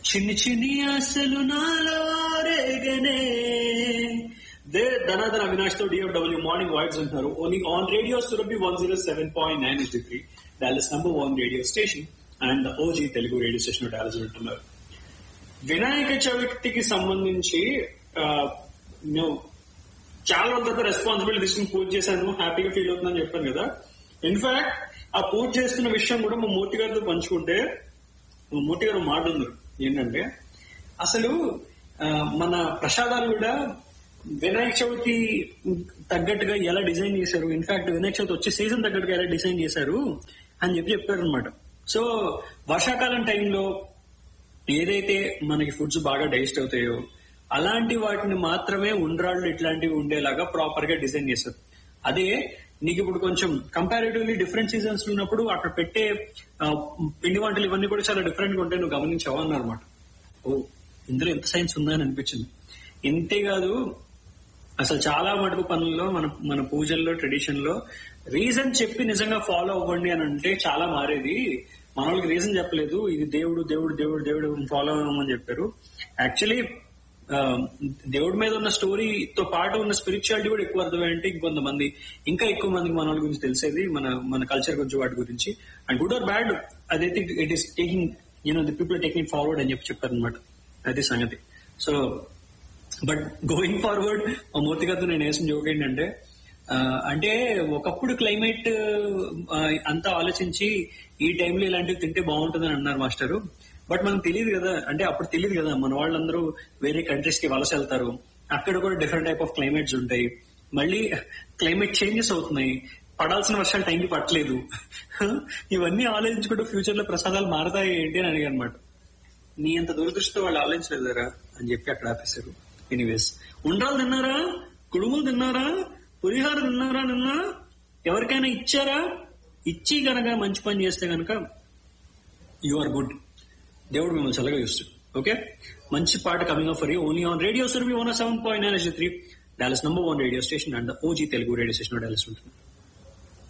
చిన్ని చిన్ని ఆశలు నాలో రేగనే దే ధనాధన అవినాష్ తో డిఎఫ్డబ్ల్యూ మార్నింగ్ వైబ్స్ అంటున్నారు only on radio Surabhi one zero seven point nine eighty three Dallas number one radio station and OG Telugu radio station Dallas ఉంటున్నారు వినాయక చవితికి సంబంధించి ఆ, నువ్వు చాలా రోజుల తర్వాత రెస్పాన్సిబిలిటీ తీసుకుని పూజ చేశాను హ్యాపీగా ఫీల్ అవుతుందని చెప్పాను కదా ఇన్ఫాక్ట్ ఆ పూజ చేస్తున్న విషయం కూడా మా మూర్తి గారితో పంచుకుంటే మా మూర్తి గారు మాట ఉన్నారు ఏంటంటే అసలు ఆ, మన ప్రసాదాలు కూడా వినాయక చవితి తగ్గట్టుగా ఎలా డిజైన్ చేశారు ఇన్ఫాక్ట్ వినాయక చవితి వచ్చే సీజన్ తగ్గట్టుగా ఎలా డిజైన్ చేశారు అని చెప్పి చెప్పారు అనమాట సో వర్షాకాలం టైంలో ఏదైతే మనకి ఫుడ్స్ బాగా డైజెస్ట్ అవుతాయో అలాంటి వాటిని మాత్రమే ఉండ్రాళ్ళు ఇట్లాంటివి ఉండేలాగా ప్రాపర్ గా డిజైన్ చేస్తారు అదే నీకు ఇప్పుడు కొంచెం కంపారిటివ్లీ డిఫరెంట్ సీజన్స్ ఉన్నప్పుడు అక్కడ పెట్టే ఆ, పిండి వంటలు ఇవన్నీ కూడా చాలా డిఫరెంట్ గా ఉంటాయి నువ్వు గమనించావా అన్నమాట ఓ ఇందులో ఎంత సైన్స్ ఉందా అని అనిపించింది ఇంతే కాదు అసలు చాలా మటుకు పనుల్లో మన మన పూజల్లో ట్రెడిషన్ లో రీజన్ చెప్పి నిజంగా ఫాలో అవ్వండి అని అంటే చాలా మారేది మన వాళ్ళకి రీజన్ చెప్పలేదు ఇది దేవుడు దేవుడు దేవుడు దేవుడు ఫాలో అవ్వమని చెప్పారు యాక్చువల్లీ దేవుడి మీద ఉన్న స్టోరీతో పాటు ఉన్న స్పిరిచువాలిటీ కూడా ఎక్కువ అర్థమైంటే ఇంకొంతమంది ఇంకా ఎక్కువ మందికి మన వాళ్ళ గురించి తెలిసేది మన మన కల్చర్ గురించి వాటి గురించి అండ్ గుడ్ ఆర్ బ్యాడ్ అదైతే it is taking you know the people taking forward అని చెప్పి చెప్పారు అనమాట అది సంగతి so but going forward Murthy గారితో నేను వేసిన జోక్ ఏంటంటే ఆ, అంటే ఒకప్పుడు క్లైమేట్ అంతా ఆలోచించి ఈ టైంలో ఇలాంటివి తింటే బాగుంటుందని అన్నారు మాస్టరు బట్ మనకు తెలియదు కదా అంటే అప్పుడు తెలియదు కదా మన వాళ్ళందరూ వేరే కంట్రీస్ కి వలస వెళ్తారు అక్కడ కూడా డిఫరెంట్ టైప్ ఆఫ్ క్లైమేట్స్ ఉంటాయి మళ్ళీ క్లైమేట్ చేంజెస్ అవుతున్నాయి పడాల్సిన వర్షాలు టైంకి పట్టలేదు ఇవన్నీ ఆలోచించుకుంటూ ఫ్యూచర్ లో ప్రసాదాలు మారతాయి ఏంటి అని అడిగాను అనమాట నీ అంత దురదృష్టితో వాళ్ళు ఆలోచించలేదురా అని చెప్పి అక్కడ ఆపేశారు ఎనీవేస్ ఉండ్రాలు తిన్నారా కుడుములు తిన్నారా పులిహార తిన్నారా నిన్న ఎవరికైనా ఇచ్చారా ఇచ్చి గనక మంచి పని చేస్తే గనక యు ఆర్ గుడ్ దేవుడు మిమ్మల్ని చల్లగా చూస్తాడు ఓకే మంచి పాట coming for you only on radio సర్వీ one seven point nine three Dallas number one radio station and OG Telugu radio station Dallas ఉంటుంది